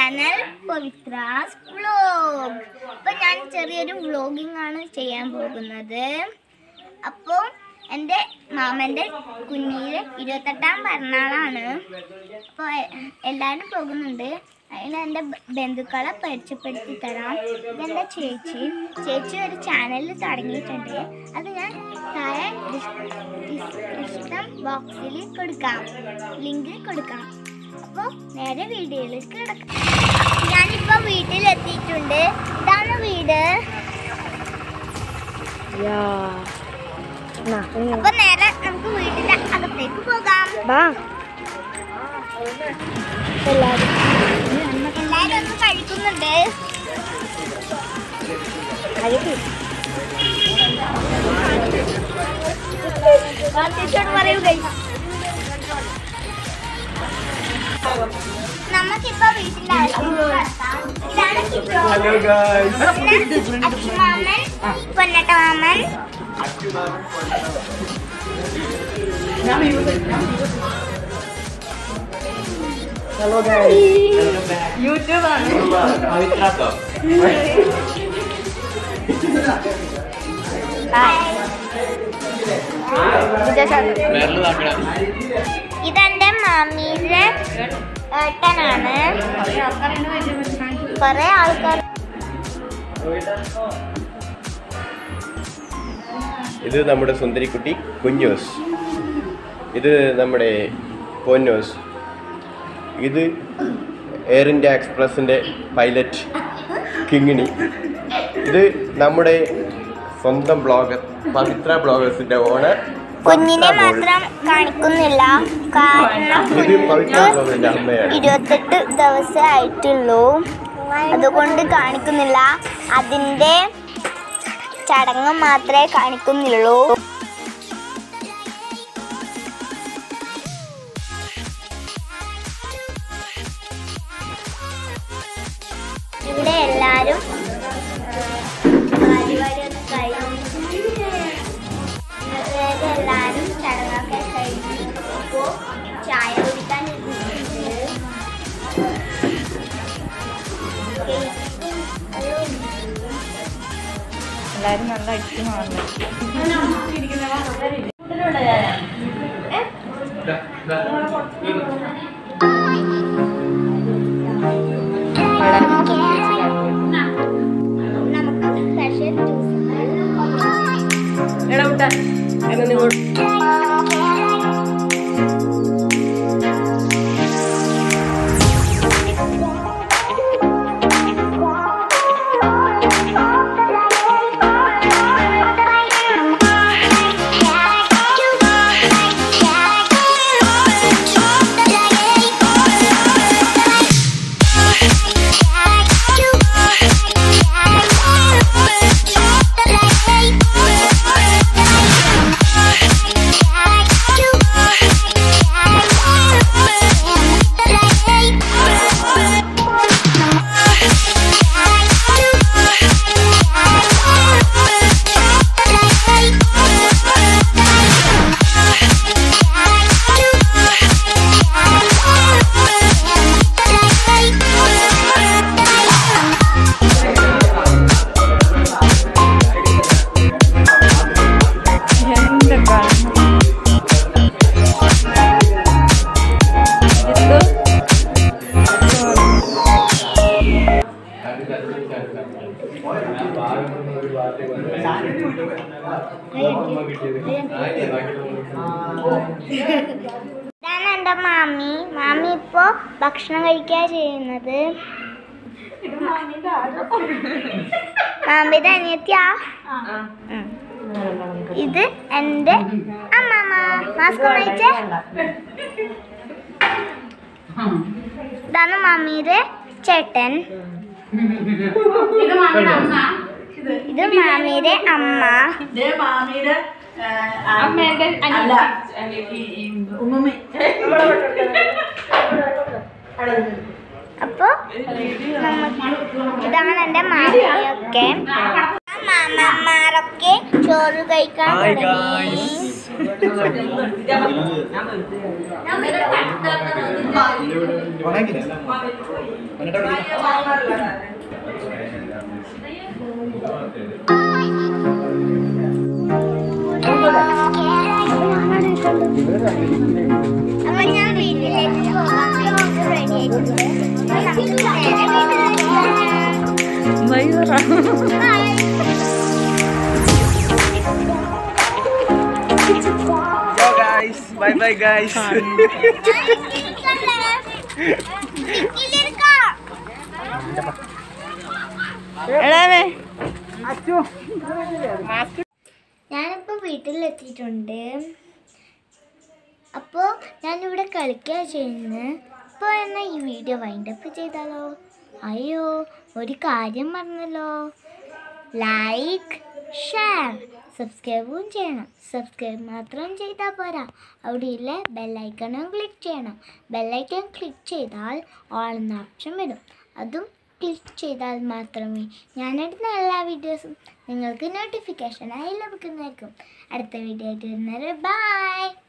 Channel പവിത്രാസ് vlog അപ്പൊ ഞാൻ ചെറിയൊരു വ്ലോഗിംഗ് ആണ് ചെയ്യാൻ പോകുന്നത് അപ്പോൾ എൻ്റെ മാമൻ്റെ കുഞ്ഞിന് ഇരുപത്തെട്ടാം പിറന്നാളാണ് അപ്പോൾ എല്ലാവരും പോകുന്നുണ്ട് അതിൽ എൻ്റെ ബ- ബന്ധുക്കളെ പരിചയപ്പെടുത്തി തരാം ഇതെൻ്റെ ചേച്ചി ചേച്ചി ഒരു ചാനൽ തുടങ്ങിയിട്ടുണ്ട് അത് ഞാൻ താഴെ ഡിസ്ക്രിപ്ഷൻ ബോക്സിൽ കൊടുക്കാം ലിങ്ക് കൊടുക്കാം അപ്പോൾ നേരെ വീഡിയോയിലേക്ക് കിടക്കാം ഞാനിപ്പോൾ വീട്ടിലെത്തിയിട്ടുണ്ട് ഇതാണ് വീട് അപ്പൊ നേരെ നമുക്ക് വീട്ടിന്റെ അകത്തേക്ക് പോകാം എല്ലാരും എല്ലാരും ഒന്ന് കഴിക്കുന്നുണ്ട് ടീച്ചർ പറയൂ guys. നമുക്കിപ്പോ വീട്ടിന്റെ അകത്തേക്ക് കടക്കാം. ഇതാണ് കിച്ചോ. പിന്നെ അച്ചുമാമൻ പൊന്നട്ട മാമൻ ഇതെന്റെ മാമിയുടെ ഏട്ടനാണ് കൊറേ ആൾക്കാർ ഇത് നമ്മുടെ സുന്ദരിക്കുട്ടി കുഞ്ഞോസ് ഇത് നമ്മുടെ പൊന്നോസ് ഇത് എയർ ഇന്ത്യ എക്സ്പ്രസിൻ്റെ പൈലറ്റ് കിങ്ങിണി ഇത് നമ്മുടെ സ്വന്തം ബ്ലോഗർ പവിത്ര ബ്ലോഗേഴ്സിൻ്റെ ഓണർ കുഞ്ഞിനെ മാത്രം കാണിക്കുന്നില്ല കാരണം ഇത് പവിത്ര ബ്ലോഗറിൻ്റെ അമ്മയാണ് ഇരുപത്തെട്ട് ദിവസമേ ആയിട്ടുള്ളൂ അതുകൊണ്ട് കാണിക്കുന്നില്ല അതിൻ്റെ ചടങ്ങ് മാത്രമേ കാണിക്കുന്നുള്ളൂ ഇവിടെ എല്ലാരും പരിപാടിയൊക്കെ കഴിഞ്ഞു ഇന്നത്തേക്ക് എല്ലാരും ചടങ്ങൊക്കെ കഴിഞ്ഞു ഇപ്പോ ചായ കുടിക്കാൻ ഇരുന്നിട്ടുണ്ട് കേക്കും എല്ലാം ഉണ്ട്. എല്ലാരും നല്ല അടിച്ചു മാറുന്നു നമുക്ക് സ്പെഷ്യൽ എടാ വിട്ടാ അങ്ങനെ നിങ്ങൾ എന്താ കാണുന്നു ഇതാണ് എൻ്റെ മാമി മാമി ഇപ്പോ ഭക്ഷണം കഴിക്കുക ചെയ്യുന്നത് മാമിയുടെ അനിയത്തിയാ ഉം. ഇത് എൻ്റെ അമ്മമ്മ മാസ്ക് കഴിച്ചേ ഇതാണ് മാമിയുടെ ചേട്ടൻ ഇത് മാമിയുടെ അമ്മ അമ്മേന്റെ അല്ല ഉമ്മമ്മ അപ്പൊ നമുക്ക് ഇതാണ് എൻ്റെ മാമിയൊക്കെ മാമന്മാരൊക്കെ ചോറ് കഴിക്കാൻ തുടങ്ങി അപ്പൊ ഞാൻ വീട്ടിലേക്ക് പോകാൻ റെഡി ആയിട്ടുണ്ട് അപ്പൊ നമുക്ക് നേരെ വീട്ടിലേക്ക് പോകാം. ബൈ ബൈ ഗൈസ് എടാവേ ഞാനിപ്പോ വീട്ടിലെത്തിയിട്ടുണ്ട് അപ്പോൾ ഞാനിവിടെ കളിക്കുക ചെയ്യുന്നത് അപ്പോൾ എന്നാൽ ഈ വീഡിയോ വൈൻഡപ്പ് ചെയ്താലോ അയ്യോ ഒരു കാര്യം പറഞ്ഞല്ലോ ലൈക്ക് ഷെയർ സബ്സ്ക്രൈബും ചെയ്യണം സബ്സ്ക്രൈബ് മാത്രം ചെയ്താൽ പോരാ അവിടെയില്ല ബെല്ലൈക്കണും ക്ലിക്ക് ചെയ്യണം ബെല്ലൈക്കൺ ക്ലിക്ക് ചെയ്താൽ ഓൾ എന്ന ഓപ്ഷൻ വരും അതും ക്ലിക്ക് ചെയ്താൽ മാത്രമേ ഞാനിടുന്ന എല്ലാ വീഡിയോസും നിങ്ങൾക്ക് നോട്ടിഫിക്കേഷനായി ലഭിക്കുന്നതായിരിക്കും അടുത്ത വീഡിയോ ആയിട്ട് വരുന്നത് ബൈ